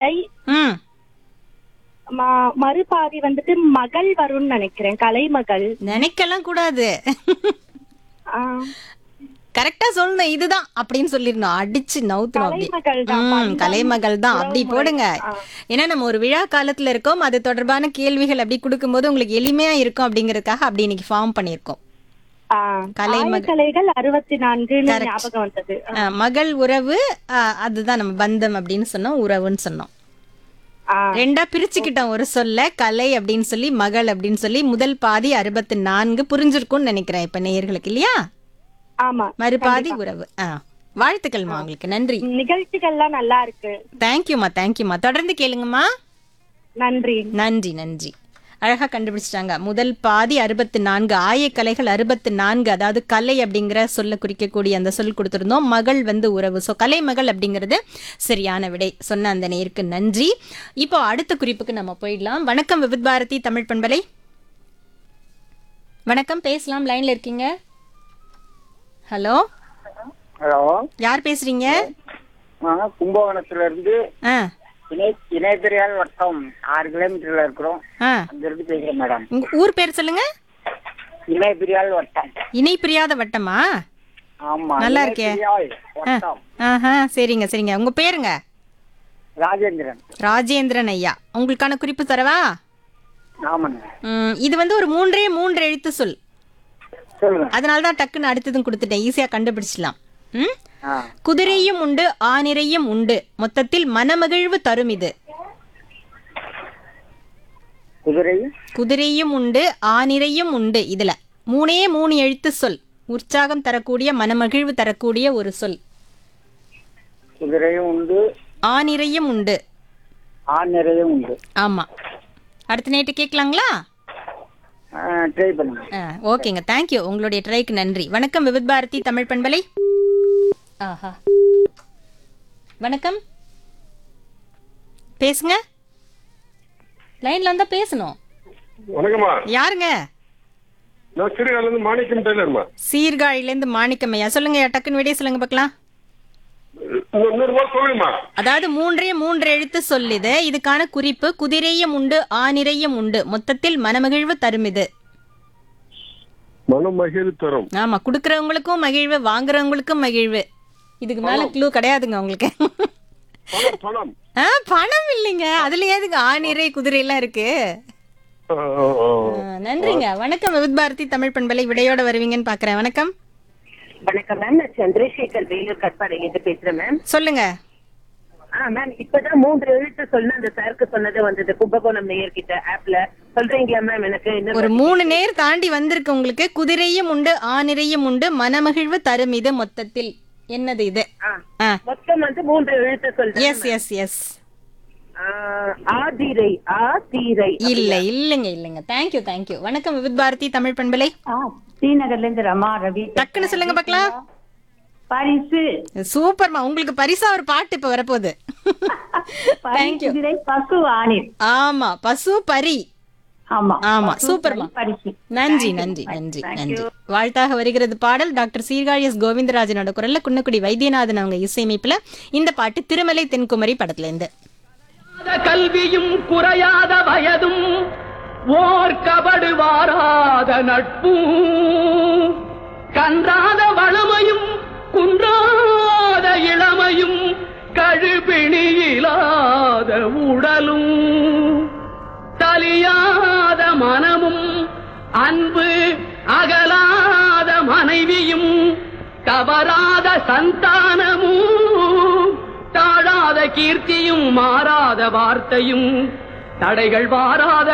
கலை ம் ம- மறுபாதி வந்துட்டு மகள் வரும்னு நினைக்கிறேன் கலைமகள் நினைக்கலாம் கூடாது ஆ, கரெக்டா சொல்லணும் இதுதான் அப்படின்னு சொல்லிடணும் அடிச்சு நவுத்தணும் அப்படி கலைமகள் தான் ம், பந்தம், கலைமகள் தான் அப்படி உறவுமுறை. போடுங்க ஆ. ஏன்னா நம்ம ஒரு விழா காலத்துல இருக்கோம் அது தொடர்பான கேள்விகள் அப்படி கொடுக்கும்போது உங்களுக்கு எளிமையா இருக்கும் அப்படிங்கறதுக்காக அப்படி இன்னைக்கு ஃபார்ம் பண்ணியிருக்கோம் ஆ, கலைமகள். கலைகள் அறுபத்தி நான்குன்னு Correct. ஞாபகம் வந்தது ஆ, மகள் உறவு ஆ, அதுதான் நம்ம பந்தம் அப்படின்னு சொன்னோம் உறவுன்னு சொன்னோம் ஆ, ரெண்டா பிரிச்சுக்கிட்டோம் ஒரு சொல்ல கலை அப்படின்னு சொல்லி மகள் அப்படின்னு சொல்லி முதல் பாதி அறுபத்தி நான்கு புரிஞ்சிருக்கும்னு நினைக்கிறேன் இப்ப நேயர்களுக்கு இல்லையா ஆமா மறுபாதி உறவு ஆ வாழ்த்துக்கள்மா உங்களுக்கு நன்றி நிகழ்ச்சிகள்லாம் நல்லா இருக்கு தேங்க்யூம்மா தேங்க்யூம்மா தொடர்ந்து கேளுங்கம்மா நன்றி நன்றி நன்றி அழகா கண்டுபிடிச்சிட்டாங்க முதல் பாதி அறுபத்தி நான்கு ஆயக்கலைகள் அறுபத்தி நான்கு அதாவது கலை அப்படிங்கிற சொல்ல குறிக்கக்கூடிய அந்த சொல் கொடுத்திருந்தோம் மகள் வந்து உறவு ஸோ கலைமகள் அப்படிங்கிறது சரியான விடை சொன்ன அந்த நேருக்கு நன்றி இப்போ அடுத்த குறிப்புக்கு நம்ம போயிடலாம் வணக்கம் விவித் பாரதி தமிழ் பண்பலை வணக்கம் பேசலாம் லைன்ல இருக்கீங்க ஹலோ ஹலோ யார் பேசுறீங்க நாங்க கும்பகோணத்துல இருந்து ஆ இணை இணையத்திரியால் வட்டம் ஆறு கிலோமீட்டர்ல இருக்கிறோம் ஆ அங்க இருந்து பேசுறேன் மேடம் உங்க ஊர் பேர் சொல்லுங்க இணையத்திரியால் வட்டம் இணை பிரியாத வட்டமா ஆமா நல்லா இருக்கே. இணைப்பிரியால் வட்டம் ஆஹா சரிங்க சரிங்க உங்க பேருங்க ராஜேந்திரன் ராஜேந்திரன் ஐயா உங்களுக்கான குறிப்பு தரவா ஆமாங்க ம், இது வந்து ஒரு மூன்றே மூன்று எழுத்து சொல் சொல்லுங்க அதனால தான் டக்குன்னு அடுத்ததும் கொடுத்துட்டேன் ஈஸியா கண்டுபிடிச்சிடலாம் ம் ஆ குதிரையும் உண்டு ஆனிரையும் உண்டு மொத்தத்தில் மனமகிழ்வு தரும் இது குதிரை குதிரையும் உண்டு ஆனிரையும் உண்டு இதுல மூணே மூணு எழுத்து சொல் உற்சாகம் தரக்கூடிய மனமகிழ்வு தரக்கூடிய ஒரு சொல் குதிரையும் உண்டு ஆனிரையும் உண்டு ஆண் நிறையும் உண்டு ஆமா அடுத்த நைட்டு கேட்கலாங்களா ட்ரை பண்ணுங்க ஆ, ஓகேங்க தேங்க்யூ உங்களுடைய ட்ரைக்கு நன்றி வணக்கம் விவித் பாரதி தமிழ் பண்பலை ஆஹா வணக்கம் பேசுங்க லைன்ல வந்தா பேசணும் வணக்கம்மா யாருங்க நான் சிறுகால இருந்து மாணிக்கம் டெய்லர்மா சீர்காழிலேருந்து மாணிக்கம்மையா சொல்லுங்க டக்குன்னு விடைய சொல்லுங்க பார்க்கலாம் இன்னும் நூறு ரூபாய் சொல்லுங்கம்மா அதாவது மூன்றே மூன்று எழுத்து சொல்லிது இதுக்கான குறிப்பு குதிரையும் உண்டு ஆனிரையும் உண்டு மொத்தத்தில் மனமகிழ்வு தரும் இது மனம் மகிழ் தரும் ஆமா குடுக்கறவங்களுக்கும் மகிழ்வு வாங்குறவங்களுக்கும் மகிழ்வு இதுக்கு மேல க்ளூ கிடையாதுங்க உங்களுக்கு பணம் பணம் ஆ பணம் இல்லைங்க அதுல ஏதுங்க ஆணிரை குதிரை எல்லாம் இருக்கு ஆ, ஆ, ஆ. ஆ, நன்றிங்க வணக்கம் விவித் பாரதி தமிழ் பண்பலை விடையோட வருவீங்கன்னு பாக்குறேன் வணக்கம் வணக்கம் மேம் நான் சந்திரசேகர் வேலூர் கட்பாடியிலிருந்து பேசுறேன் மேம் சொல்லுங்க ஆ மேம் இப்பதான் மூன்று எழுத்து சொன்ன அந்த சாருக்கு சொன்னது வந்தது கும்பகோணம் நேயர்கிட்ட ஆப்ல சொல்றீங்களா மேம் எனக்கு இன்னொரு ஒரு மூணு நேர் தாண்டி வந்திருக்கு உங்களுக்கு குதிரையும் உண்டு ஆனிரையும் உண்டு மனமகிழ்வு தரும் இது மொத்தத்தில் என்னது இது ஆ, ஆ மொத்தம் வந்து மூன்று எழுத்து சொல்றேன் எஸ் எஸ் எஸ் ஆ, ஆதிரை ஆதிரை இல்ல இல்லைங்க இல்லைங்க தேங்க்யூ தேங்க்யூ வணக்கம் விவித் பாரதி தமிழ் பண்பலை ஸ்ரீநகர்ல இருந்து ரமா ரவி டக்குன்னு சொல்லுங்க பார்க்கலாம் பரிசு சூப்பர்மா உங்களுக்கு பரிசா ஒரு பாட்டு இப்ப வரப்போகுது தேங்க்யூ குதிரை பசு ஆணிர் ஆமா பசு பரி ஆமா ஆமா பசு, சூப்பர்மா பரிசு நன்றி நன்றி நன்றி நன்றி வாழ்த்தாக வருகிறது பாடல் டாக்டர் சீர்காழி எஸ் கோவிந்தராஜனோட குரல்ல குன்னக்குடி வைத்தியநாதன் அவங்க இசையமைப்புல இந்த பாட்டு திருமலை தென்குமரி படத்துல இருந்து கல்வியும் குறையாத வயதும் ஓர் கபடு வாராத நட்பும் கன்றாத வளமையும் குன்றாத இளமையும் கழுபிணியிலாத உடலும் தலியாத மனமும் அன்பு அகலாத மனைவியும் தவறாத சந்தானமும் தாழாத கீர்த்தியும் மாறாத வார்த்தையும் தடைகள் வாராத